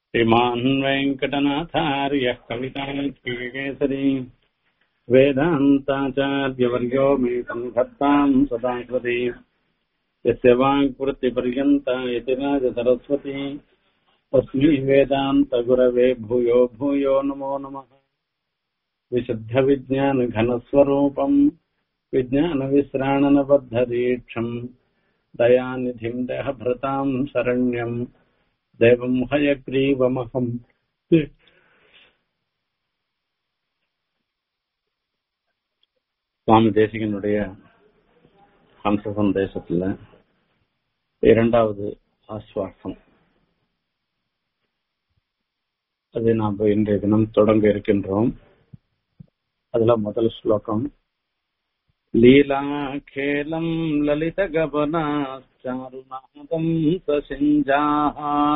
श्रीमान् वेङ्कटनाथार्यः कविताकेसरी वेदान्ताचार्यवर्यो मे सन्धत्ताम् सदा कृति यस्य वाक्वृत्तिपर्यन्ता इति राजसरस्वती तस्मै वेदान्तगुरवे भूयो भूयो नमो नमः विशुद्धविज्ञानघनस्वरूपम् विज्ञानविश्राणनबद्धदीक्षम् दयानिधिम् देहभृताम् शरण्यम् தேவம் ஹயக்ரீவமகம் சுவாமி தேசிகனுடைய ஹம்ச சந்தேசத்துல இரண்டாவது ஆஸ்வாசம் அதை நாம் இன்றைய தினம் தொடங்க இருக்கின்றோம் அதுல முதல் ஸ்லோகம் लीलाखेलम् ललितगमनाश्चारुनादम् ससिञ्जाः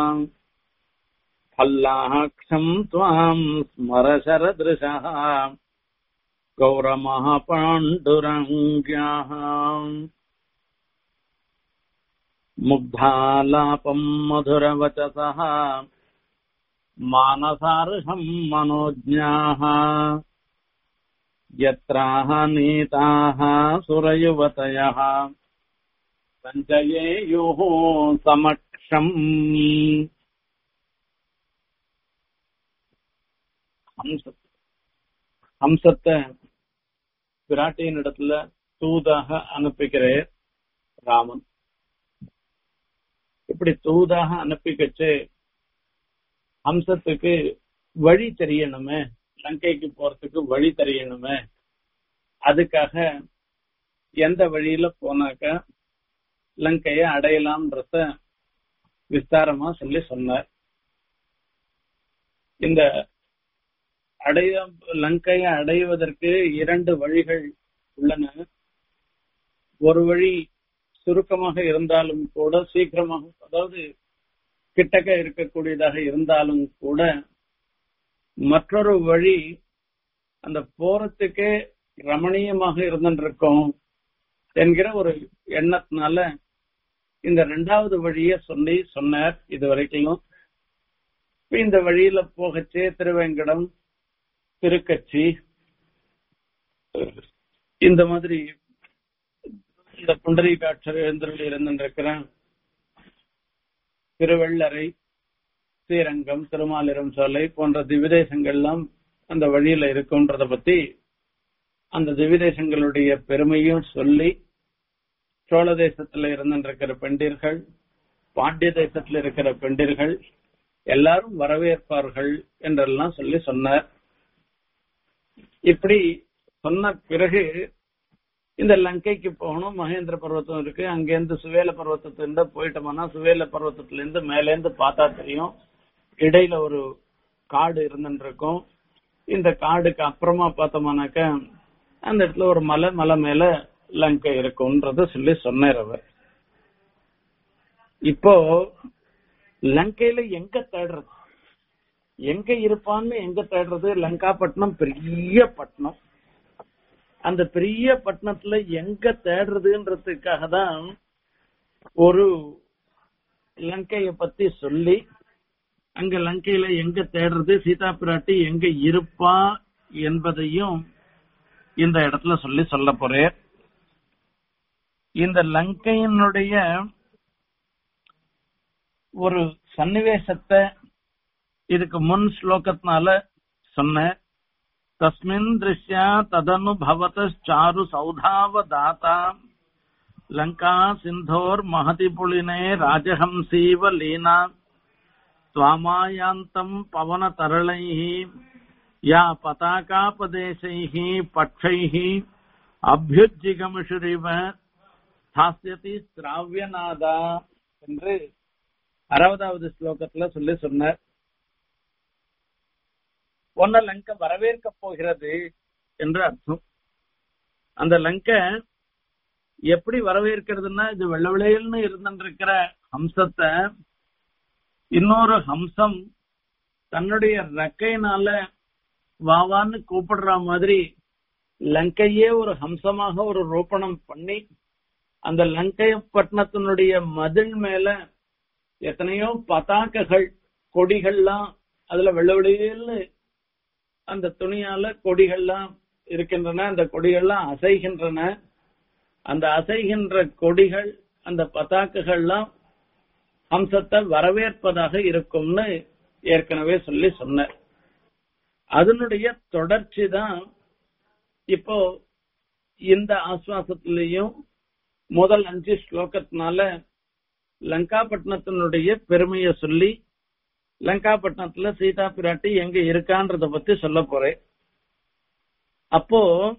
फल्लाक्षम् त्वाम् स्मरशरदृशः गौरमः पाण्डुरङ्ग्याः मुग्धालापम् मधुरवचसः मानसार्हम् मनोज्ञाः यत्राह नीताः सुरयुवतयः सञ्चयेयुः समक्षम् ஹம்சத்தை பிராட்டியின் இடத்துல தூதாக அனுப்பிக்கிறேன் ராமன் இப்படி தூதாக அனுப்பிக்கச்சு ஹம்சத்துக்கு வழி தெரியணுமே லங்கைக்கு போறதுக்கு வழி தெரியணுமே அதுக்காக எந்த வழியில போனாக்க லங்கைய அடையலாம்ன்றத விஸ்தாரமா சொல்லி சொன்னார் இந்த அடைய லங்கையை அடைவதற்கு இரண்டு வழிகள் உள்ளன ஒரு வழி சுருக்கமாக இருந்தாலும் கூட சீக்கிரமாக அதாவது கிட்டக்க இருக்கக்கூடியதாக இருந்தாலும் கூட மற்றொரு வழி அந்த போறதுக்கே ரமணீயமாக இருந்துருக்கும் என்கிற ஒரு எண்ணத்தினால இந்த ரெண்டாவது வழிய சொல்லி சொன்னார் இது வரைக்கும் இந்த வழியில போகச்சே திருவேங்கடம் திருக்கட்சி இந்த மாதிரி இந்த புண்டரி காட்சர் எழுந்தருள் இருந்திருக்கிற திருவள்ளரை ஸ்ரீரங்கம் திருமாலிரம் சோலை போன்ற திவிதேசங்கள்லாம் அந்த வழியில இருக்குன்றத பத்தி அந்த திவிதேசங்களுடைய பெருமையும் சொல்லி சோழ தேசத்துல இருந்திருக்கிற பெண்டிர்கள் பாண்டிய தேசத்துல இருக்கிற பெண்டிர்கள் எல்லாரும் வரவேற்பார்கள் என்றெல்லாம் சொல்லி சொன்னார் இப்படி சொன்ன பிறகு இந்த லங்கைக்கு போகணும் மகேந்திர பர்வத்தம் இருக்கு அங்கேருந்து சுவேல பர்வத்தத்திலிருந்து போயிட்டோம்னா சுவேல பர்வத்தத்துல இருந்து மேலேருந்து பார்த்தா தெரியும் இடையில ஒரு காடு இருந்துருக்கும் இந்த காடுக்கு அப்புறமா பார்த்தோம்னாக்க அந்த இடத்துல ஒரு மலை மலை மேல லங்கை இருக்கும்ன்றத சொல்லி சொன்னார் அவர் இப்போ லங்கையில எங்க தேடுறது எங்க இருப்பான்னு எங்க தேடுறது லங்காப்பட்டினம் பெரிய பட்டணம் அந்த பெரிய பட்டணத்துல எங்க தேடுறதுன்றதுக்காக தான் ஒரு லங்கைய பத்தி சொல்லி அங்க லங்கையில எங்க தேடுறது சீதா பிராட்டி எங்க இருப்பா என்பதையும் இந்த இடத்துல சொல்லி சொல்ல போறேன் இந்த லங்கையினுடைய ஒரு சன்னிவேசத்தை இதுக்கு முன் ஸ்லோகத்தினால சொன்ன தஸ்மின் திருஷ்யா ததனுபவத்தாரு சௌதாவதாத்தா லங்கா சிந்தோர் மகதி புலினே ராஜஹம்சீவ லீனா त्वामायान्तम् पवनतरलैः या पताकापदेशैः पक्षैः அபியுஜிகமிஷுரிவ ஸ்தாசியதி ஸ்ராவியநாதா என்று அறுபதாவது ஸ்லோகத்துல சொல்லி சொன்னார் ஒன்ன லங்கை வரவேற்க போகிறது என்று அர்த்தம் அந்த லங்கை எப்படி வரவேற்கிறதுன்னா இது வெள்ள விளையல்னு இருந்துருக்கிற ஹம்சத்தை இன்னொரு ஹம்சம் தன்னுடைய ரெக்கையினால வாவான்னு கூப்பிடுற மாதிரி லங்கையே ஒரு ஹம்சமாக ஒரு ரூபணம் பண்ணி அந்த லங்கை பட்டணத்தினுடைய மதில் மேல எத்தனையோ பதாகைகள் கொடிகள்லாம் அதுல வெள்ள வெளியில அந்த துணியால கொடிகள்லாம் இருக்கின்றன அந்த கொடிகள்லாம் அசைகின்றன அந்த அசைகின்ற கொடிகள் அந்த பதாக்குகள்லாம் அம்சத்தை வரவேற்பதாக இருக்கும்னு ஏற்கனவே சொல்லி சொன்னார் அதனுடைய தொடர்ச்சி தான் இப்போ இந்த ஆஸ்வாசத்திலையும் முதல் அஞ்சு ஸ்லோகத்தினால லங்காபட்டினத்தினுடைய பெருமையை சொல்லி லங்காபட்டினத்துல சீதா பிராட்டி எங்க இருக்கான்றத பத்தி சொல்ல போறேன் அப்போ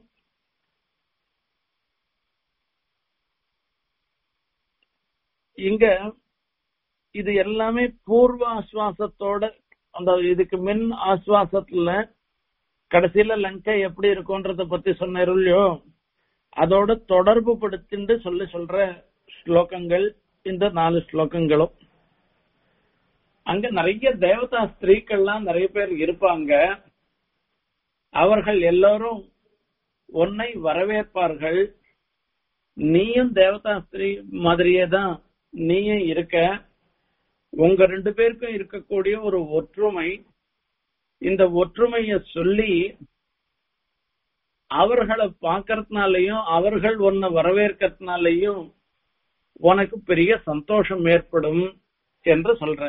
இங்க இது எல்லாமே பூர்வ ஆஸ்வாசத்தோட அந்த இதுக்கு மின் ஆஸ்வாசத்துல கடைசியில லங்கை எப்படி இருக்கும்ன்றத பத்தி சொன்னார் இல்லையோ அதோட தொடர்பு படுத்திண்டு சொல்லி சொல்ற ஸ்லோகங்கள் இந்த நாலு ஸ்லோகங்களும் அங்க நிறைய தேவதா ஸ்திரீக்கள்லாம் நிறைய பேர் இருப்பாங்க அவர்கள் எல்லாரும் உன்னை வரவேற்பார்கள் நீயும் தேவதா ஸ்திரீ மாதிரியே தான் நீயும் இருக்க உங்க ரெண்டு பேருக்கும் இருக்கக்கூடிய ஒரு ஒற்றுமை இந்த ஒற்றுமைய சொல்லி அவர்களை பார்க்கறதுனாலையும் அவர்கள் உன்னை வரவேற்கிறதுனாலையும் உனக்கு பெரிய சந்தோஷம் ஏற்படும் என்று சொல்ற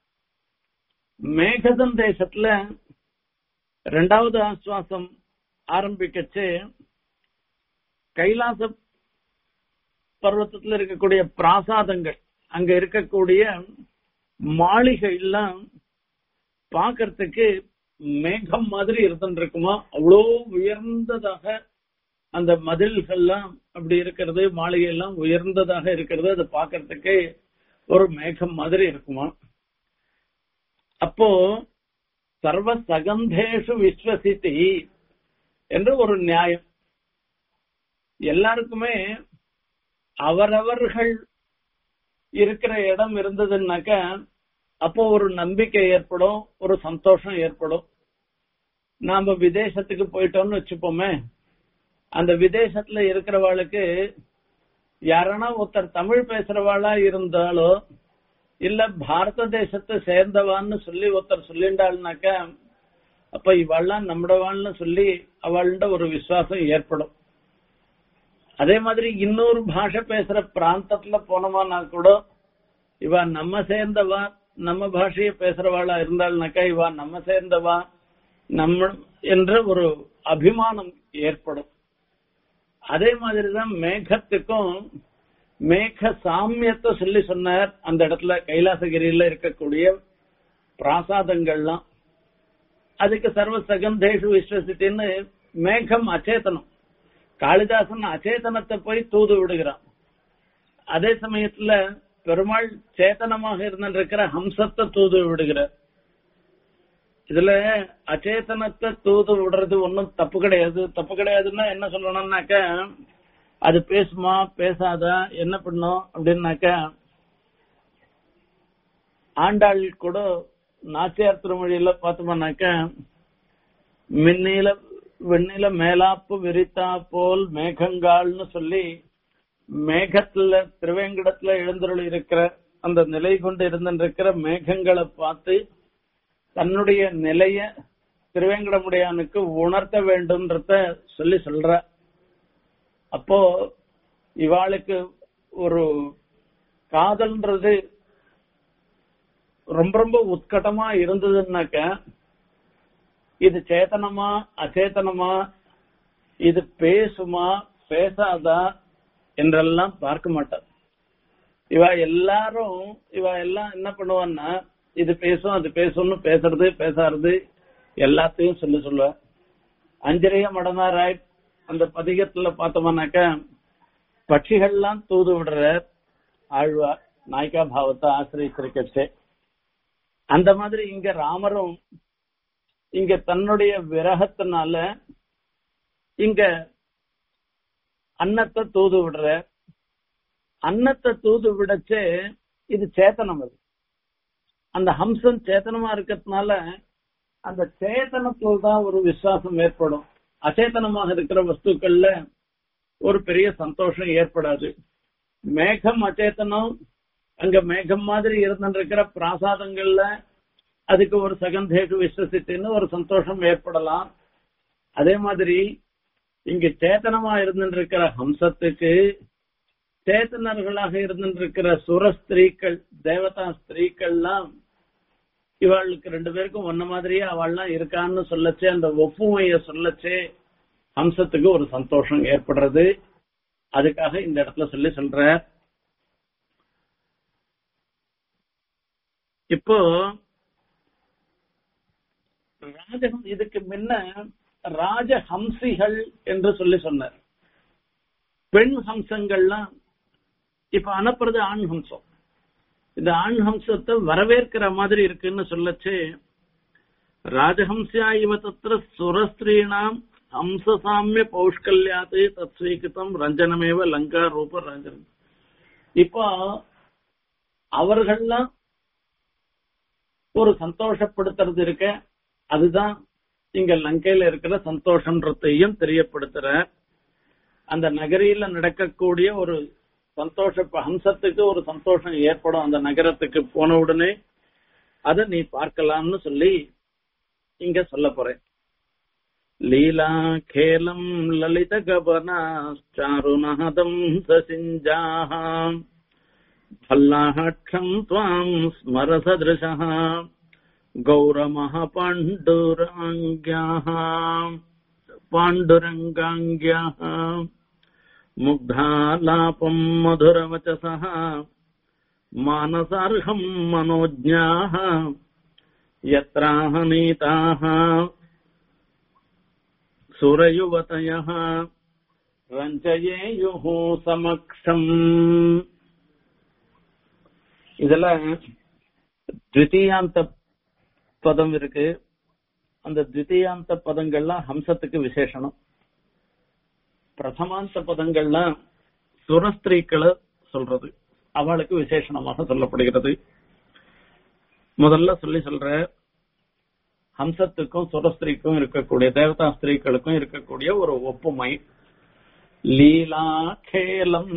மேகதன் தேசத்துல ரெண்டாவது ஆஸ்வாசம் ஆரம்பிக்கச்சு கைலாச பர்வத்தத்துல இருக்கக்கூடிய பிராசாதங்கள் அங்க இருக்கக்கூடிய மாளிகை எல்லாம் பாக்கிறதுக்கு மேகம் மாதிரி இருந்துருக்குமா அவ்வளோ உயர்ந்ததாக அந்த மதில்கள்லாம் அப்படி இருக்கிறது மாளிகை எல்லாம் உயர்ந்ததாக இருக்கிறது அதை பாக்கிறதுக்கு ஒரு மேகம் மாதிரி இருக்குமா அப்போ சர்வ சகந்தேஷு விஸ்வசித்தி என்று ஒரு நியாயம் எல்லாருக்குமே அவரவர்கள் இருக்கிற இடம் இருந்ததுன்னாக்க அப்போ ஒரு நம்பிக்கை ஏற்படும் ஒரு சந்தோஷம் ஏற்படும் நாம விதேசத்துக்கு போயிட்டோம்னு வச்சுப்போமே அந்த விதேசத்துல இருக்கிறவாளுக்கு யாரனா ஒருத்தர் தமிழ் பேசுறவாளா இருந்தாலோ இல்ல பாரத தேசத்தை சேர்ந்தவான்னு சொல்லி ஒருத்தர் சொல்லிண்டாள்னாக்க அப்ப இவாள்லாம் நம்மடவாள்னு சொல்லி அவள்கிட்ட ஒரு விசுவாசம் ஏற்படும் அதே மாதிரி இன்னொரு பாஷை பேசுற பிராந்தத்துல போனோமானா கூட இவ நம்ம சேர்ந்தவா நம்ம பாஷையை பேசுறவாளா இருந்தாள்னாக்கா இவா நம்ம சேர்ந்தவா நம்ம என்ற ஒரு அபிமானம் ஏற்படும் அதே மாதிரிதான் மேகத்துக்கும் மேக சாமியத்தை சொல்லி சொன்னார் அந்த இடத்துல கைலாசகிரியில இருக்கக்கூடிய பிராசாதங்கள்லாம் அதுக்கு சர்வ சகந்தேஷு விஸ்வசித்தின்னு மேகம் அச்சேதனம் காளிதாசன் அச்சேதனத்தை போய் தூது விடுகிறான் அதே சமயத்துல பெருமாள் சேத்தனமாக இருந்திருக்கிற ஹம்சத்தை தூது விடுகிறார் இதுல அச்சேதனத்தை தூது விடுறது ஒன்னும் தப்பு கிடையாது தப்பு கிடையாதுன்னா என்ன சொல்லணும்னாக்க அது பேசுமா பேசாதா என்ன பண்ணும் அப்படின்னாக்க ஆண்டாள் கூட நாச்சியார் திருமொழியில பார்த்தோம்னாக்க மின்னில வெண்ணில மேலாப்பு விரித்தா போல் மேகங்கால்னு சொல்லி மேகத்துல திருவேங்கடத்துல எழுந்தருள் இருக்கிற அந்த நிலை கொண்டு இருந்திருக்கிற மேகங்களை பார்த்து தன்னுடைய நிலைய திருவேங்கடமுடையானுக்கு உணர்த்த வேண்டும்ன்றத சொல்லி சொல்ற அப்போ இவாளுக்கு ஒரு காதல்ன்றது ரொம்ப ரொம்ப உத்கட்டமா இருந்ததுன்னாக்க இது சேத்தனமா அச்சேதனமா இது பேசுமா பேசாதா என்றெல்லாம் பார்க்க மாட்டார் இவ எல்லாரும் இவ எல்லாம் என்ன பண்ணுவான்னா இது பேசும் அது பேசும்னு பேசுறது பேசாறது எல்லாத்தையும் சொல்லி சொல்லுவ அஞ்சரைய மடனாராய் அந்த பதிகத்துல பார்த்தோம்னாக்க பட்சிகள்லாம் தூது விடுற ஆழ்வார் நாய்கா பாவத்தை ஆசிரியத்திருக்கச்சே அந்த மாதிரி இங்க ராமரும் இங்க தன்னுடைய விரகத்தினால இங்க அன்னத்தை தூது விடுற அன்னத்தை தூது விடச்சே இது சேத்தனம் அது அந்த ஹம்சம் சேத்தனமா இருக்கிறதுனால அந்த சேத்தனத்தில் தான் ஒரு விசுவாசம் ஏற்படும் அச்சேதனமாக இருக்கிற வஸ்துக்கள்ல ஒரு பெரிய சந்தோஷம் ஏற்படாது மேகம் அச்சேதனம் அங்க மேகம் மாதிரி இருந்திருக்கிற பிராசாதங்கள்ல அதுக்கு ஒரு சகந்தேக்கு விஸ்வசித்துன்னு ஒரு சந்தோஷம் ஏற்படலாம் அதே மாதிரி இங்க சேத்தனமா இருந்துருக்கிற ஹம்சத்துக்கு சேத்தனர்களாக இருந்துருக்கிற சுர ஸ்திரீக்கள் தேவதா ஸ்திரீக்கள்லாம் இவாளுக்கு ரெண்டு பேருக்கும் ஒன்ன மாதிரியே அவள்லாம் இருக்கான்னு சொல்லச்சே அந்த ஒப்புமைய சொல்லச்சே ஹம்சத்துக்கு ஒரு சந்தோஷம் ஏற்படுறது அதுக்காக இந்த இடத்துல சொல்லி சொல்ற இப்போ ராஜகம் இதுக்கு முன்ன ராஜஹம்சிகள் என்று சொல்லி சொன்னார் பெண் ஹம்சங்கள்லாம் இப்ப அனுப்புறது ஆண் ஹம்சம் இந்த ஆண் ஹம்சத்தை வரவேற்கிற மாதிரி இருக்குன்னு சொல்லச்சு ராஜஹம்சியா இவ தத்திர சுரஸ்திரீணாம் ஹம்சசாமிய பௌஷ்கல்யாத்து தத்ஸ்வீகிதம் ரஞ்சனமேவ லங்கா ரூப ரஞ்சனம் இப்போ அவர்கள்லாம் ஒரு சந்தோஷப்படுத்துறது இருக்க அதுதான் இங்க லங்கையில இருக்கிற சந்தோஷன்றதையும் தெரியப்படுத்துற அந்த நகரியில நடக்கக்கூடிய ஒரு சந்தோஷ ஹம்சத்துக்கு ஒரு சந்தோஷம் ஏற்படும் அந்த நகரத்துக்கு போன உடனே அதை நீ பார்க்கலாம்னு சொல்லி இங்க சொல்ல போறேன் லீலா கேலம் லலித கபனா சாருநாதம் சசிஞ்சாஹாம் फल्लाहक्षम् त्वाम् स्मरसदृशः गौरमः पाण्डुरङ्ग्याः पाण्डुरङ्गाङ्ग्याः मुग्धालापम् मधुरवचसः मानसार्हम् मनोज्ञाः यत्राहनीताः सुरयुवतयः रञ्जयेयुः समक्षम् இதுல த்விதீயாந்த பதம் இருக்கு அந்த த்விதீயாந்த பதங்கள்லாம் ஹம்சத்துக்கு விசேஷனம் பிரதமாந்த பதங்கள்லாம் சுரஸ்திரீக்களை சொல்றது அவளுக்கு விசேஷணமாக சொல்லப்படுகிறது முதல்ல சொல்லி சொல்ற ஹம்சத்துக்கும் சுரஸ்திரீக்கும் இருக்கக்கூடிய தேவதா ஸ்திரீக்களுக்கும் இருக்கக்கூடிய ஒரு ஒப்புமை லீலா கேலம்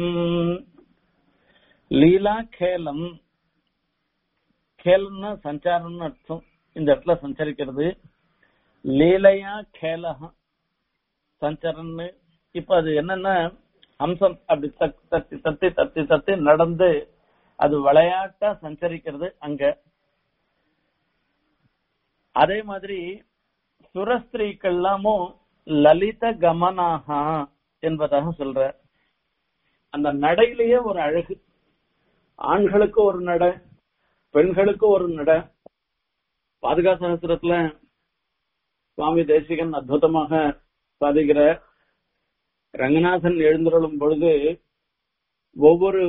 லீலா கேலம் கேலம்னா சஞ்சாரம்னு அர்த்தம் இந்த இடத்துல சஞ்சரிக்கிறது லீலையா கேலஹா சஞ்சரன்னு இப்ப அது என்னன்னா அம்சம் அப்படி தத்தி தத்தி தத்தி தத்தி தத்தி நடந்து அது விளையாட்டா சஞ்சரிக்கிறது அங்க அதே மாதிரி சுரஸ்திரீக்கெல்லாமும் லலித கமனாகா என்பதாக சொல்ற அந்த நடையிலேயே ஒரு அழகு ஆண்களுக்கு ஒரு நடை பெண்களுக்கு ஒரு நடை பாதுகா சகசிரத்துல சுவாமி தேசிகன் அற்புதமாக சாதிக்கிற ரங்கநாதன் எழுந்தருளும் பொழுது ஒவ்வொரு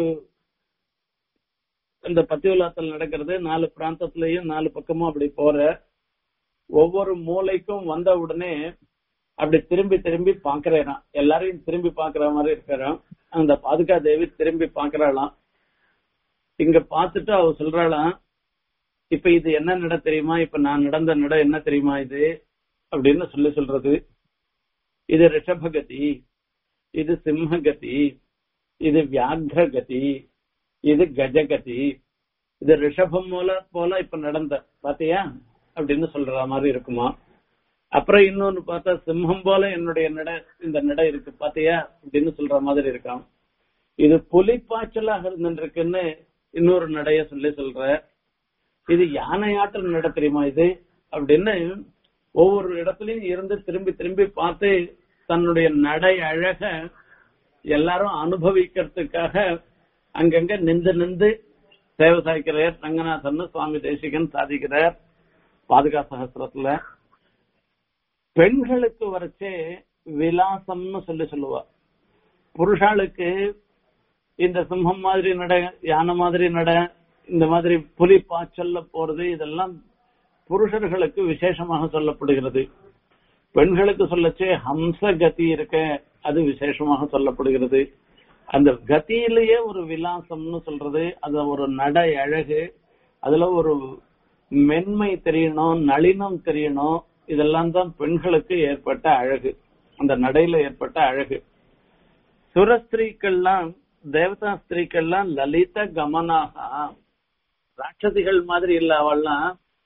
இந்த பத்தியுலாத்தல் நடக்கிறது நாலு பிராந்தத்திலையும் நாலு பக்கமும் அப்படி போற ஒவ்வொரு மூளைக்கும் வந்த உடனே அப்படி திரும்பி திரும்பி பாக்குறான் எல்லாரையும் திரும்பி பாக்குற மாதிரி இருக்கிறான் அந்த பாதுகா தேவி திரும்பி பாக்குறாளாம் இங்க பாத்துட்டு அவ சொல்றாளாம் இப்ப இது என்ன நட தெரியுமா இப்ப நான் நடந்த நட என்ன தெரியுமா இது அப்படின்னு சொல்லி சொல்றது இது ரிஷபகதி இது சிம்மகதி இது வியாக்ரகதி இது கஜகதி இது ரிஷபம் போல போல இப்ப நடந்த பாத்தியா அப்படின்னு சொல்ற மாதிரி இருக்குமா அப்புறம் இன்னொன்னு பார்த்தா சிம்மம் போல என்னுடைய நட இந்த நட இருக்கு பாத்தியா அப்படின்னு சொல்ற மாதிரி இருக்கான் இது புலிப்பாய்ச்சலாக இருந்துருக்குன்னு இன்னொரு நடைய சொல்லி சொல்ற இது யானையாட்டம் நட தெரியுமா இது அப்படின்னு ஒவ்வொரு இடத்துலயும் இருந்து திரும்பி திரும்பி பார்த்து தன்னுடைய நடை அழக எல்லாரும் அனுபவிக்கிறதுக்காக அங்கங்க நின்று நின்று சேவை சாய்க்கிறார் ரங்கநாதன் சுவாமி தேசிகன் சாதிக்கிறார் பாதுகா சகசிரத்துல பெண்களுக்கு வரைச்சே விலாசம்னு சொல்லி சொல்லுவா புருஷாளுக்கு இந்த சிம்மம் மாதிரி நட யானை மாதிரி நட இந்த மாதிரி புலி பாய்ச்சல்ல போறது இதெல்லாம் புருஷர்களுக்கு விசேஷமாக சொல்லப்படுகிறது பெண்களுக்கு சொல்லச்சே ஹம்ச கதி இருக்க அது விசேஷமாக சொல்லப்படுகிறது அந்த கதியிலேயே ஒரு விலாசம்னு சொல்றது அது ஒரு நடை அழகு அதுல ஒரு மென்மை தெரியணும் நளினம் தெரியணும் இதெல்லாம் தான் பெண்களுக்கு ஏற்பட்ட அழகு அந்த நடையில ஏற்பட்ட அழகு சுரஸ்திரீக்கள்லாம் தேவதா ஸ்திரீக்கள்லாம் லலித கமனாக ராட்சதிகள் மாதிரி இல்ல அவள்லாம்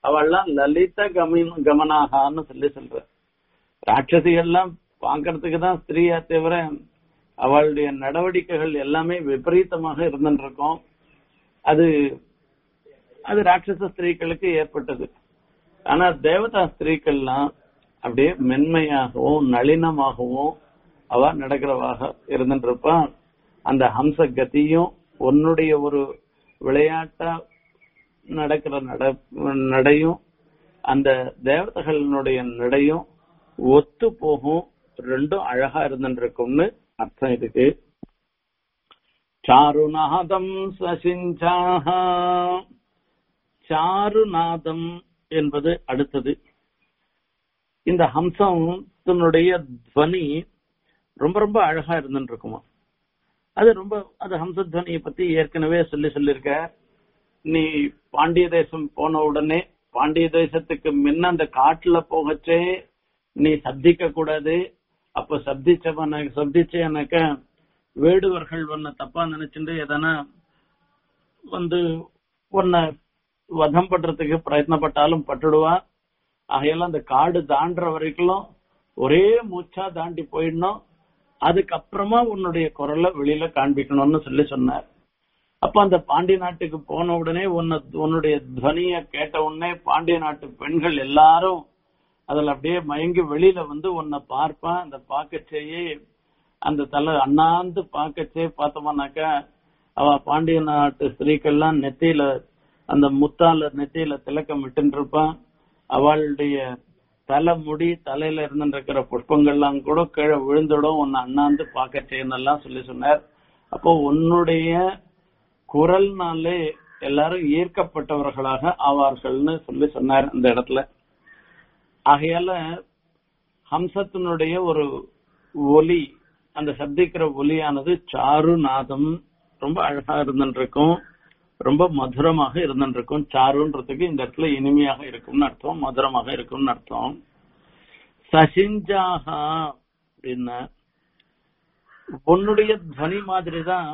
அவள்லாம் லலித கமின் கமனாகான்னு சொல்லி சொல்ற ராட்சசிகள்லாம் பாக்குறதுக்கு தான் ஸ்திரீயா தவிர அவளுடைய நடவடிக்கைகள் எல்லாமே விபரீதமாக இருந்துருக்கும் அது அது ராட்சச ஸ்திரீகளுக்கு ஏற்பட்டது ஆனா தேவதா ஸ்திரீக்கள்லாம் அப்படியே மென்மையாகவும் நளினமாகவும் அவ நடக்கிறவாக இருந்துருப்பா அந்த ஹம்ச கதியும் உன்னுடைய ஒரு விளையாட்டா நடக்கிற நட நடையும் அந்த தேவதைகளினுடைய நடையும் ஒத்து போகும் ரெண்டும் அழகா இருந்துருக்கும்னு அர்த்தம் இருக்கு சாருநாதம் சசிஞ்சாக சாருநாதம் என்பது அடுத்தது இந்த ஹம்சத்தினுடைய துவனி ரொம்ப ரொம்ப அழகா இருந்துட்டு இருக்குமா அது ரொம்ப அது ஹம்சத்வனியை பத்தி ஏற்கனவே சொல்லி சொல்லியிருக்க நீ பாண்டிய தேசம் போன உடனே பாண்டிய தேசத்துக்கு முன்ன அந்த காட்டுல போகச்சே நீ சப்திக்க கூடாது அப்ப சப்திச்சவன சப்திச்சேனாக்க வேடுவர்கள் உன்னை தப்பா நினைச்சுட்டு எதனா வந்து உன்னை வதம் பண்றதுக்கு பிரயத்னப்பட்டாலும் பட்டுடுவா ஆகையால அந்த காடு தாண்டுற வரைக்கும் ஒரே மூச்சா தாண்டி போயிடணும் அதுக்கப்புறமா உன்னுடைய குரலை வெளியில காண்பிக்கணும்னு சொல்லி சொன்னார் அப்ப அந்த பாண்டிய நாட்டுக்கு போன உடனே உன்னை உன்னுடைய துவனிய கேட்ட உடனே பாண்டிய நாட்டு பெண்கள் எல்லாரும் அதுல அப்படியே மயங்கி வெளியில வந்து உன்னை பார்ப்பான் அந்த பாக்கச்சேயே அந்த தலை அண்ணாந்து பாக்கச்சே பார்த்தோம்னாக்கா அவ பாண்டிய நாட்டு ஸ்திரீக்கள்லாம் நெத்தியில அந்த முத்தால நெத்தியில திலக்கம் விட்டு இருப்பான் அவளுடைய தலை முடி தலையில இருந்துருக்கிற புஷ்பங்கள்லாம் கூட கீழே விழுந்துடும் உன்னை அண்ணாந்து பாக்கச்சேன்னெல்லாம் சொல்லி சொன்னார் அப்போ உன்னுடைய குரல்னாலே எல்லாரும் ஈர்க்கப்பட்டவர்களாக ஆவார்கள்னு சொல்லி சொன்னார் அந்த இடத்துல ஆகையால ஹம்சத்தினுடைய ஒரு ஒலி அந்த சப்திக்கிற ஒலியானது சாருநாதம் ரொம்ப அழகா இருந்துருக்கும் ரொம்ப மதுரமாக இருந்துருக்கும் சாருன்றதுக்கு இந்த இடத்துல இனிமையாக இருக்கும்னு அர்த்தம் மதுரமாக இருக்கும்னு அர்த்தம் சசிஞ்சாகா அப்படின்னா உன்னுடைய துவனி மாதிரி தான்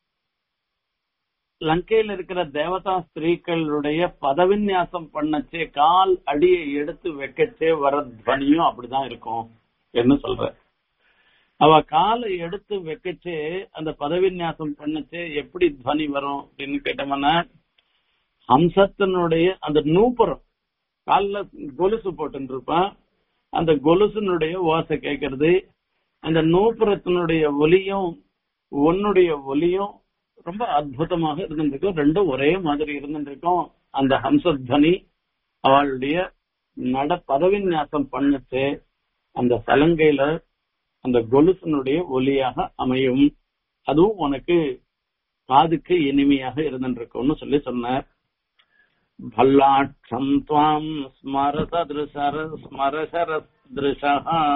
லங்கையில் இருக்கிற தேவதா ஸ்திரீக்களுடைய பதவிநியாசம் பண்ணச்சே கால் அடியை எடுத்து வைக்கச்சே வர துவனியும் அப்படிதான் இருக்கும் என்ன சொல்ற அவ காலை எடுத்து வைக்கச்சே அந்த பதவிநியாசம் பண்ணச்சே எப்படி துவனி வரும் அப்படின்னு கேட்டோம்னா ஹம்சத்தினுடைய அந்த நூப்புறம் காலில் கொலுசு போட்டு இருப்பான் அந்த கொலுசினுடைய ஓசை கேட்கறது அந்த நூப்புறத்தினுடைய ஒலியும் உன்னுடைய ஒலியும் ரொம்ப அற்புதமாக இருந்திருக்கும் ரெண்டும் ஒரே மாதிரி இருந்திருக்கும் அந்த ஹம்சத்வனி அவளுடைய நட பதவிநியாசம் பண்ணச்சு அந்த சலங்கையில அந்த கொலுசனுடைய ஒலியாக அமையும் அதுவும் உனக்கு காதுக்கு இனிமையாக இருந்திருக்கும்னு சொல்லி சொன்னார் பல்லாட்சம் துவாம் ஸ்மரத திருசர ஸ்மரசர திருஷா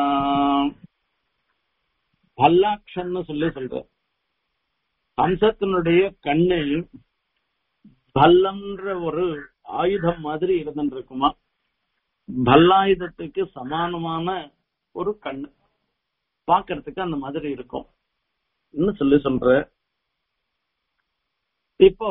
பல்லாட்சன்னு சொல்லி சொல்ற ஹம்சத்தினுடைய கண்ணு பல்லம்ன்ற ஒரு ஆயுதம் மாதிரி இருந்துருக்குமா பல்லாயுதத்துக்கு சமானமான ஒரு கண்ணு பாக்குறதுக்கு அந்த மாதிரி இருக்கும் இன்னும் சொல்லி சொல்ற இப்போ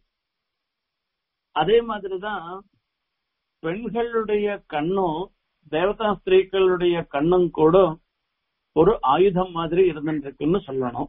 அதே மாதிரிதான் பெண்களுடைய கண்ணும் தேவதா ஸ்திரீக்களுடைய கண்ணும் கூட ஒரு ஆயுதம் மாதிரி இருந்துருக்குன்னு சொல்லணும்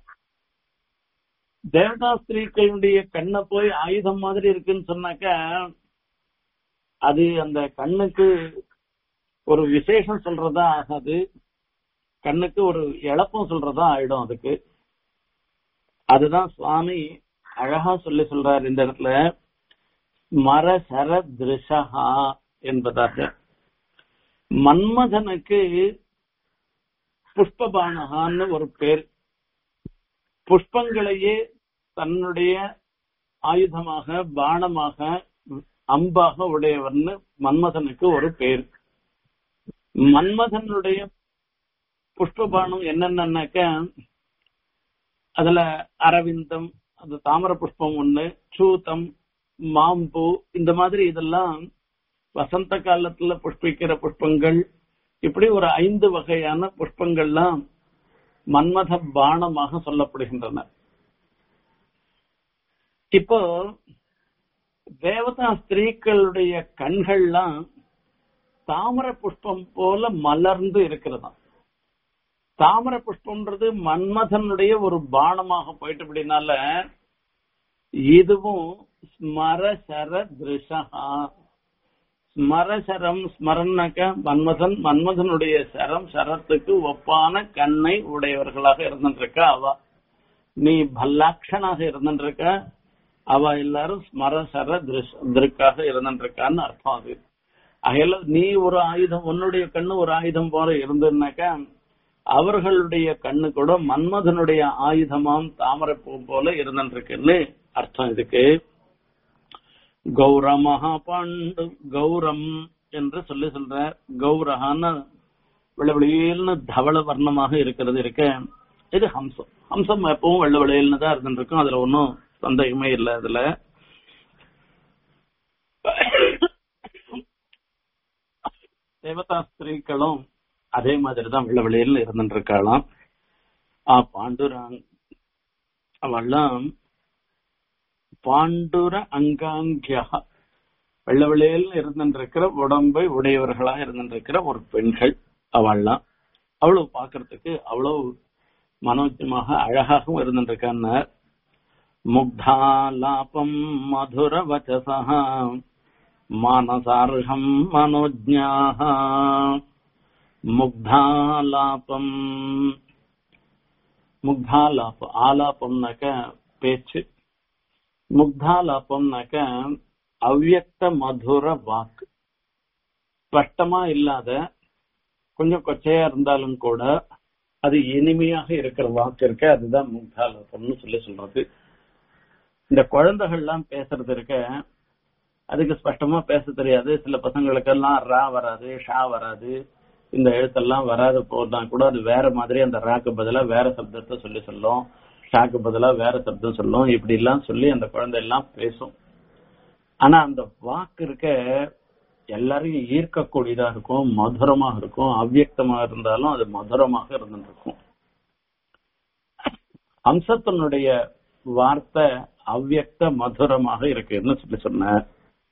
தேவதா ஸ்திரீக்களுடைய கண்ணை போய் ஆயுதம் மாதிரி இருக்குன்னு சொன்னாக்க அது அந்த கண்ணுக்கு ஒரு விசேஷம் சொல்றதா ஆகாது கண்ணுக்கு ஒரு இழப்பம் சொல்றதா ஆயிடும் அதுக்கு அதுதான் சுவாமி அழகா சொல்லி சொல்றாரு இந்த இடத்துல மரசர திருஷகா என்பதாக மன்மதனுக்கு புஷ்பபானகான்னு ஒரு பேர் புஷ்பங்களையே தன்னுடைய ஆயுதமாக பானமாக அம்பாக உடையவர்னு மன்மதனுக்கு ஒரு பேர் மன்மதனுடைய புஷ்பபானம் என்னென்னக்க அதுல அரவிந்தம் அது தாமர புஷ்பம் ஒண்ணு சூத்தம் மாம்பூ இந்த மாதிரி இதெல்லாம் வசந்த காலத்துல புஷ்பிக்கிற புஷ்பங்கள் இப்படி ஒரு ஐந்து வகையான புஷ்பங்கள்லாம் மன்மத பானமாக சொல்லப்படுகின்றன இப்போ தேவதா ஸ்திரீக்களுடைய கண்கள்லாம் தாமரை புஷ்பம் போல மலர்ந்து இருக்கிறதாம் தாமரை புஷ்பம்ன்றது மன்மதனுடைய ஒரு பானமாக போயிட்டு அப்படின்னால இதுவும் ஸ்மரசர திருஷகா ஸ்மரசரம் ஸ்மரன்னாக்க மன்மதன் மன்மதனுடைய சரம் சரத்துக்கு ஒப்பான கண்ணை உடையவர்களாக இருந்துருக்க அவ நீ பல்லாட்சனாக இருந்துருக்க அவ எல்லாரும் ஸ்மரசர திருக்காக இருந்துருக்கான்னு அர்த்தம் அது அகையில நீ ஒரு ஆயுதம் உன்னுடைய கண்ணு ஒரு ஆயுதம் போல இருந்ததுனாக்கா அவர்களுடைய கண்ணு கூட மன்மதனுடைய ஆயுதமாம் தாமரை பூ போல இருந்துருக்குன்னு அர்த்தம் இதுக்கு கௌரமஹா பாண்டு கௌரம் என்று சொல்லி சொல்ற கௌரஹான்னு வெள்ளவெளியில்னு தவள வர்ணமாக இருக்கிறது இருக்க இது ஹம்சம் ஹம்சம் எப்பவும் வெள்ள வெளியில்னு தான் இருந்துருக்கும் அதுல ஒன்றும் சந்தேகமே இல்லை அதுல தேவதா ஸ்திரீக்களும் அதே மாதிரி தான் வெள்ள வெளியில் இருந்துட்டு இருக்கலாம் ஆ பாண்டுராங் அவெல்லாம் பாண்டுர அங்காங்கியா வெள்ள வெளியில் இருந்துருக்கிற உடம்பை உடையவர்களா இருந்துருக்கிற ஒரு பெண்கள் அவள்லாம் அவ்வளவு பாக்குறதுக்கு அவ்வளவு மனோஜமாக அழகாகவும் இருந்துருக்கான்னு முக்தாலாபம் மதுர வச்சசா மானசார்ஹம் மனோஜ்ஞாः முக்தாலாபம் முக்தாலாபம் ஆலாபம்னாக்க பேச்சு முக்தாலாபம்னாக்க அவ்யக்த மதுர வாக்கு ஸ்பஷ்டமா இல்லாத கொஞ்சம் கொச்சையா இருந்தாலும் கூட அது இனிமையாக இருக்கிற வாக்கு இருக்க அதுதான் முக்தாலாபம்னு சொல்லி சொல்றது இந்த குழந்தைகள்லாம் பேசுறது இருக்க அதுக்கு ஸ்பஷ்டமா பேச தெரியாது சில பசங்களுக்கெல்லாம் ரா வராது ஷா வராது இந்த எழுத்தெல்லாம் வராது போனா கூட அது வேற மாதிரி அந்த ராக்கு பதிலா வேற சப்தத்தை சொல்லி சொல்லும் ஷாக்கு பதிலா வேற சப்தம் சொல்லும் இப்படி எல்லாம் சொல்லி அந்த குழந்தை எல்லாம் பேசும் ஆனா அந்த வாக்கு இருக்க எல்லாரையும் ஈர்க்கக்கூடியதா இருக்கும் மதுரமாக இருக்கும் அவ்வியக்தமா இருந்தாலும் அது மதுரமாக இருந்துருக்கும் அம்சத்தினுடைய வார்த்தை அவ்வியக்த மதுரமாக இருக்குன்னு சொல்லி சொன்னார்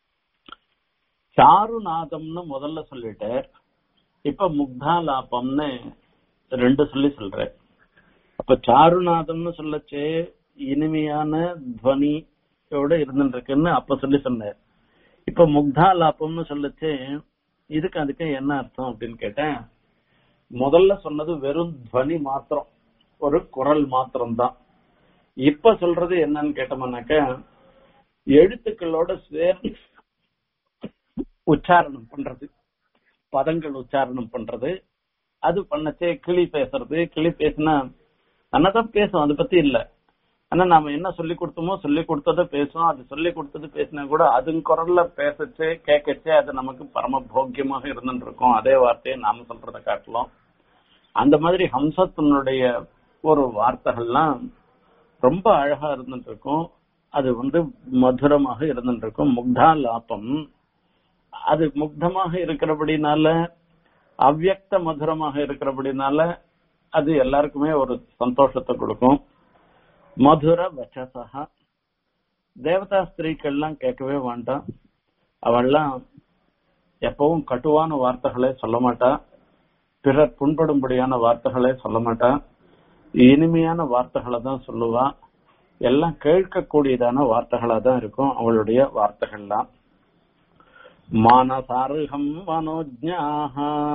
சாருநாதம்னு முதல்ல சொல்லிட்டு இப்ப முக்தாலாபம்னு ரெண்டு சொல்லி சொல்றேன் அப்ப சாருநாதம்னு சொல்லச்சே இனிமையான துவனியோட இருந்துருக்குன்னு அப்ப சொல்லி சொன்னார் இப்ப முக்தாலாபம்னு சொல்லச்சே இதுக்கு அதுக்கு என்ன அர்த்தம் அப்படின்னு கேட்டேன் முதல்ல சொன்னது வெறும் துவனி மாத்திரம் ஒரு குரல் மாத்திரம் தான் இப்ப சொல்றது என்னன்னு கேட்டோம்னாக்க எழுத்துக்களோட சேர்ந்து உச்சாரணம் பண்றது பதங்கள் உச்சாரணம் பண்றது அது பண்ணச்சே கிளி பேசுறது கிளி பேசினா அண்ணதான் பேசும் அதை பத்தி இல்ல ஆனா நாம என்ன சொல்லி கொடுத்தோமோ சொல்லி கொடுத்ததை பேசும் அது சொல்லி கொடுத்தது பேசினா கூட அது குரல்ல பேசச்சே கேட்கச்சே அது நமக்கு பரம போக்கியமாக இருந்துட்டு இருக்கும் அதே வார்த்தையை நாம சொல்றத காட்டலாம் அந்த மாதிரி ஹம்சத்தினுடைய ஒரு வார்த்தைகள்லாம் ரொம்ப அழகா இருந்துட்டு இருக்கும் அது வந்து மதுரமாக இருந்துட்டு இருக்கும் முக்தா லாபம் அது முக்தமாக இருக்கிறபடினால அவ்வியக்த மதுரமாக இருக்கிறபடினால அது எல்லாருக்குமே ஒரு சந்தோஷத்தை கொடுக்கும் மதுர வச்சசா தேவதா ஸ்திரீக்கள்லாம் கேட்கவே வேண்டாம் அவள்லாம் எப்பவும் கட்டுவான வார்த்தைகளை சொல்ல மாட்டா பிறர் புண்படும்படியான வார்த்தைகளை சொல்ல மாட்டா இனிமையான வார்த்தைகளை தான் சொல்லுவா எல்லாம் கேட்கக்கூடியதான வார்த்தைகளா தான் இருக்கும் அவளுடைய வார்த்தைகள்லாம் மானசாருகம் மனோஜ்ஞாக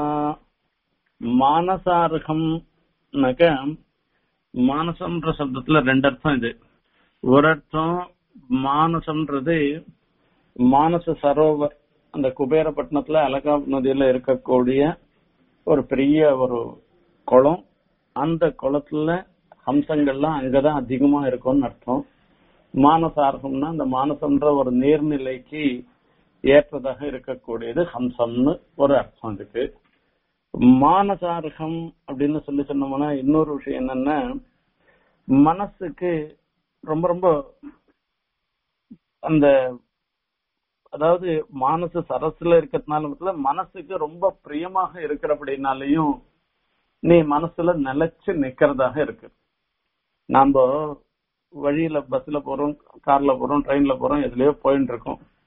மானசாருகம் மானசம்ன்ற சப்தத்துல ரெண்டு அர்த்தம் இது ஒரு அர்த்தம் மானசம்ன்றது மானச சரோவர் அந்த குபேரப்பட்டினத்துல அலகா நதியில இருக்கக்கூடிய ஒரு பெரிய ஒரு குளம் அந்த குளத்துல ஹம்சங்கள்லாம் அங்கதான் அதிகமா இருக்கும்னு அர்த்தம் மானசார்கம்னா அந்த மானசம்ன்ற ஒரு நீர்நிலைக்கு ஏற்றதாக இருக்கக்கூடியது ஹம்சம்னு ஒரு அர்த்தம் இருக்கு மானசார்கம் அப்படின்னு சொல்லி சொன்னோம்னா இன்னொரு விஷயம் என்னன்னா மனசுக்கு ரொம்ப ரொம்ப அந்த அதாவது மானச சரஸ்ல இருக்கிறதுனால மனசுக்கு ரொம்ப பிரியமாக இருக்கிறபடினாலையும் நீ மனசுல நிலைச்சு நிக்கிறதாக இருக்கு நாம வழியில பஸ்ல போறோம் கார்ல போறோம் ட்ரெயின்ல போறோம் எதுலயோ போயிட்டு இருக்கோம்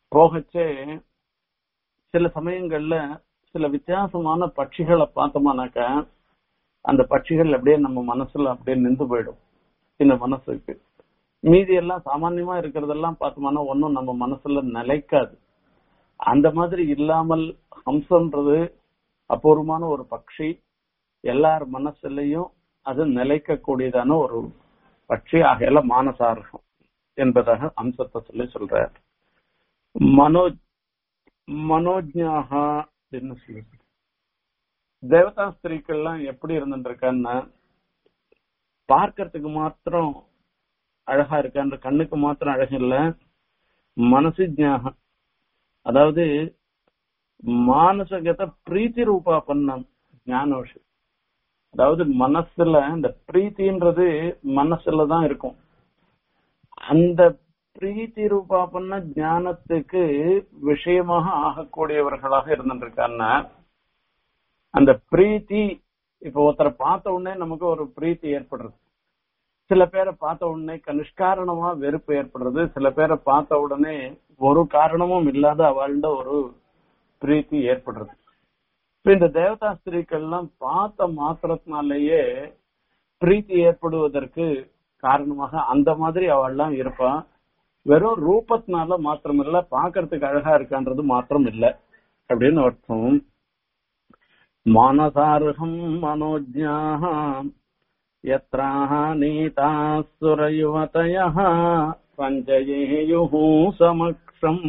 போகச்சே சில சமயங்கள்ல சில வித்தியாசமான பட்சிகளை பார்த்தோம்னாக்கா அந்த பட்சிகள் அப்படியே நம்ம மனசுல அப்படியே நின்று போயிடும் இந்த மனசுக்கு மீதி எல்லாம் சாமான்யமா இருக்கிறதெல்லாம் பார்த்தோம்னா ஒன்னும் நம்ம மனசுல நிலைக்காது அந்த மாதிரி இல்லாமல் ஹம்சன்றது அபூர்வமான ஒரு பட்சி எல்லார் மனசுலயும் அது நிலைக்கக்கூடியதான ஒரு பட்சி ஆகையில மானசார்கம் என்பதாக அம்சத்தை சொல்லி சொல்றார் மனோ மனோஜ்ஞாகா அப்படின்னு சொல்லி தேவதா ஸ்திரீக்கள்லாம் எப்படி இருந்துருக்கான்னா பார்க்கறதுக்கு மாத்திரம் அழகா இருக்கான்ற கண்ணுக்கு மாத்திரம் அழகு இல்ல மனசு ஜாகம் அதாவது மானசகத பிரீத்தி ரூபா பண்ணம் ஞானோஷி அதாவது மனசுல இந்த பிரீத்தின்றது மனசுல தான் இருக்கும் அந்த பிரீத்தி ரூபா பண்ண ஞானத்துக்கு விஷயமாக ஆகக்கூடியவர்களாக இருந்துருக்காங்கன்னா அந்த பிரீத்தி இப்ப ஒருத்தரை பார்த்த உடனே நமக்கு ஒரு பிரீத்தி ஏற்படுறது சில பேரை பார்த்த உடனே நிஷ்காரணமா வெறுப்பு ஏற்படுறது சில பேரை பார்த்த உடனே ஒரு காரணமும் இல்லாத அவள்ட ஒரு பிரீத்தி ஏற்படுறது இப்ப இந்த தேவதா ஸ்திரீக்கள்லாம் பார்த்த மாத்திரத்தினாலேயே பிரீத்தி ஏற்படுவதற்கு காரணமாக அந்த மாதிரி அவள்லாம் இருப்பா வெறும் ரூபத்தினால மாத்திரம் இல்ல பாக்குறதுக்கு அழகா இருக்கான்றது மாத்திரம் இல்ல அப்படின்னு அர்த்தம் மானசார்ஹம் மனோஜ்ஞாः यत्राः नीताः सुरयुवतयः सञ्जयेयुः समक्षम्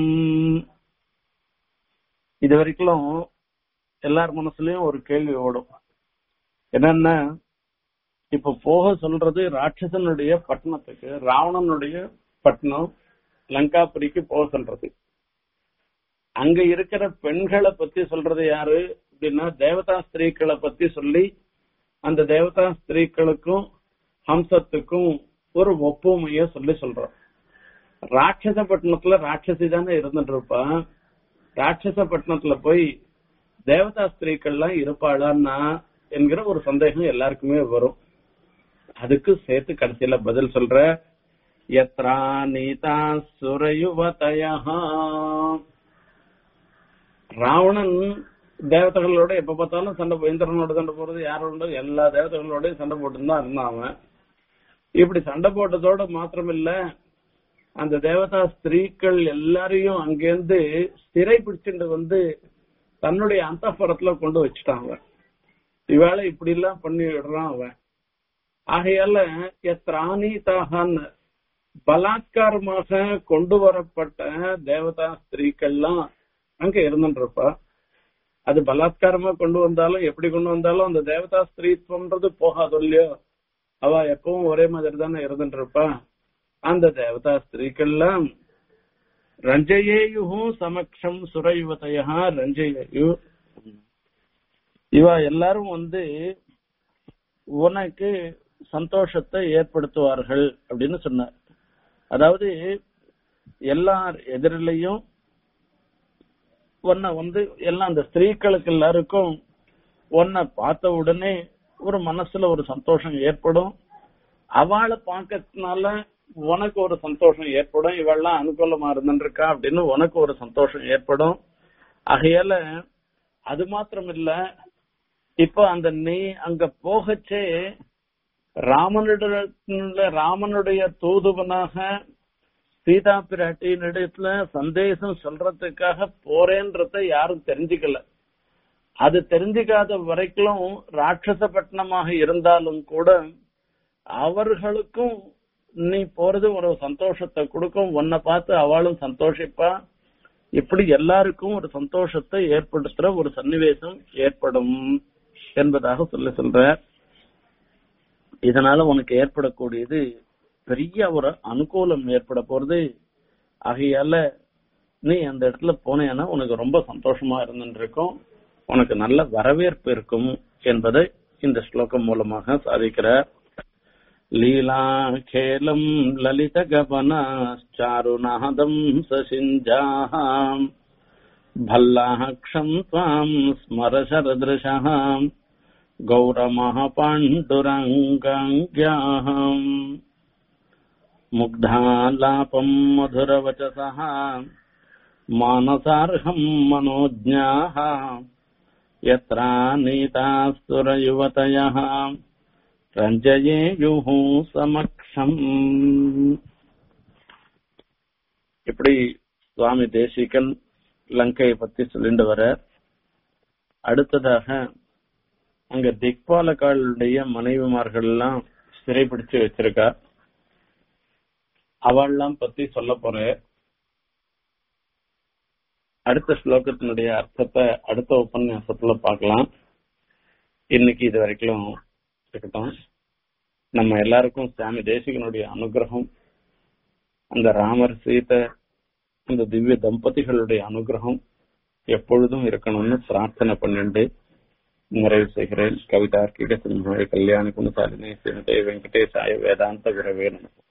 இது வரைக்கும் எல்லார் மனசுலயும் ஒரு கேள்வி ஓடும் என்னன்னா இப்ப போக சொல்றது ராட்சசனுடைய பட்டணத்துக்கு ராவணனுடைய பட்டணம் லங்காபுரிக்கு போக சொல்றது அங்க இருக்கிற பெண்களை பத்தி சொல்றது யாரு அப்படின்னா தேவதா ஸ்திரீக்களை பத்தி சொல்லி அந்த தேவதா ஸ்திரீக்களுக்கும் ஹம்சத்துக்கும் ஒரு ஒப்புமைய சொல்லி சொல்றோம் ராட்சச பட்டணத்துல ராட்சசி தானே இருந்துட்டு இருப்பா ராட்சச பட்டணத்துல போய் தேவதா ஸ்திரீக்கள்லாம் இருப்பாளான்னா என்கிற ஒரு சந்தேகம் எல்லாருக்குமே வரும் அதுக்கு சேர்த்து கடைசியில பதில் சொல்ற எத்ரா நீதா சுரயுவதயா ராவணன் தேவதைகளோட எப்ப பார்த்தாலும் சண்டை போ- இந்திரனோட சண்டை போறது யாரோட எல்லா தேவதைகளோடயும் சண்டை போட்டுன்னு தான் இருந்தான் அவன் இப்படி சண்டை போட்டதோட மாத்திரம் இல்ல அந்த தேவதா ஸ்திரீக்கள் எல்லாரையும் அங்கேருந்து சிறை பிடிச்சிட்டு வந்து தன்னுடைய அந்தப்புறத்துல கொண்டு வச்சுட்டான் அவன் இவாளை இப்படி எல்லாம் பண்ணி விடுறான் அவன் ஆகையால எத்ராணி தாகான்னு பலாத்காரமாக கொண்டு வரப்பட்ட தேவதா ஸ்திரீக்கள்லாம் அங்க இருந்துட்டு இருப்பா அது பலாத்காரமா கொண்டு வந்தாலும் எப்படி கொண்டு வந்தாலும் அந்த தேவதா ஸ்திரீத்வம்ன்றது போகாது இல்லையோ அவ எப்பவும் ஒரே மாதிரி தானே இருந்துட்டு இருப்பா அந்த தேவதா ஸ்திரீக்கள்லாம் ரஞ்சயேயுகும் சமக்ஷம் சுரயுவதையா ரஞ்சயேயு இவ எல்லாரும் வந்து உனக்கு சந்தோஷத்தை ஏற்படுத்துவார்கள் அப்படின்னு சொன்னார் அதாவது எல்லார் எதிரிலையும் உன்னை வந்து எல்லாம் அந்த ஸ்திரீக்களுக்கு எல்லாருக்கும் உன்னை பார்த்த உடனே ஒரு மனசுல ஒரு சந்தோஷம் ஏற்படும் அவளை பார்க்கறதுனால உனக்கு ஒரு சந்தோஷம் ஏற்படும் இவெல்லாம் அனுகூலமா இருந்துருக்கா அப்படின்னு உனக்கு ஒரு சந்தோஷம் ஏற்படும் ஆகையால அது மாத்திரம் இல்ல இப்ப அந்த நீ அங்க போகச்சே ராமனுடைய ராமனுடைய தூதுவனாக சீதா பிராட்டியினிடத்துல சந்தேசம் சொல்றதுக்காக போறேன்றத யாரும் தெரிஞ்சுக்கல அது தெரிஞ்சுக்காத வரைக்கும் ராட்சச பட்டணமாக இருந்தாலும் கூட அவர்களுக்கும் நீ போறது ஒரு சந்தோஷத்தை கொடுக்கும் உன்னை பார்த்து அவளும் சந்தோஷிப்பா இப்படி எல்லாருக்கும் ஒரு சந்தோஷத்தை ஏற்படுத்துற ஒரு சன்னிவேசம் ஏற்படும் என்பதாக சொல்ல சொல்ற இதனால உனக்கு ஏற்படக்கூடியது பெரிய ஒரு அனுகூலம் ஏற்பட போறது ஆகையால நீ அந்த இடத்துல போனேன்னா உனக்கு ரொம்ப சந்தோஷமா இருந்துட்டு இருக்கும் உனக்கு நல்ல வரவேற்பு இருக்கும் என்பதை இந்த ஸ்லோகம் மூலமாக சாதிக்கிறார் लीलाखेलम् ललितगमनाश्चारुनादम् सशिञ्जाः भल्लाः क्षम् त्वाम् स्मरशरदृशः गौरमः पाण्डुरङ्गाङ्ग्याः मुग्धालापम् मधुरवचसः मानसार्हम् मनोज्ञाः यत्रा नीतास्तुरयुवतयः ரஞ்சயேயுஹு சமக்ஷம் இப்படி சுவாமி தேசிகன் லங்கையை பத்தி சொல்லிட்டு வர அடுத்ததாக அங்க திக்பாலகாளுடைய மனைவிமார்கள் எல்லாம் சிறைபிடிச்சு வச்சிருக்கா அவள்லாம் பத்தி சொல்ல போறேன் அடுத்த ஸ்லோகத்தினுடைய அர்த்தத்தை அடுத்த உபன்யாசத்துல பார்க்கலாம் இன்னைக்கு இது வரைக்கும் இருக்கட்டும் நம்ம எல்லாருக்கும் சுவாமி தேசிகனுடைய அனுகிரகம் அந்த ராமர் சீதை அந்த திவ்ய தம்பதிகளுடைய அனுகிரகம் எப்பொழுதும் இருக்கணும்னு பிரார்த்தனை பண்ணிட்டு நிறைவு செய்கிறேன் கவிதார்க்கிக சிம்ம கல்யாண குணசாலினி ஸ்ரீமதே வெங்கடேசாய வேதாந்த குரவே நமக்கு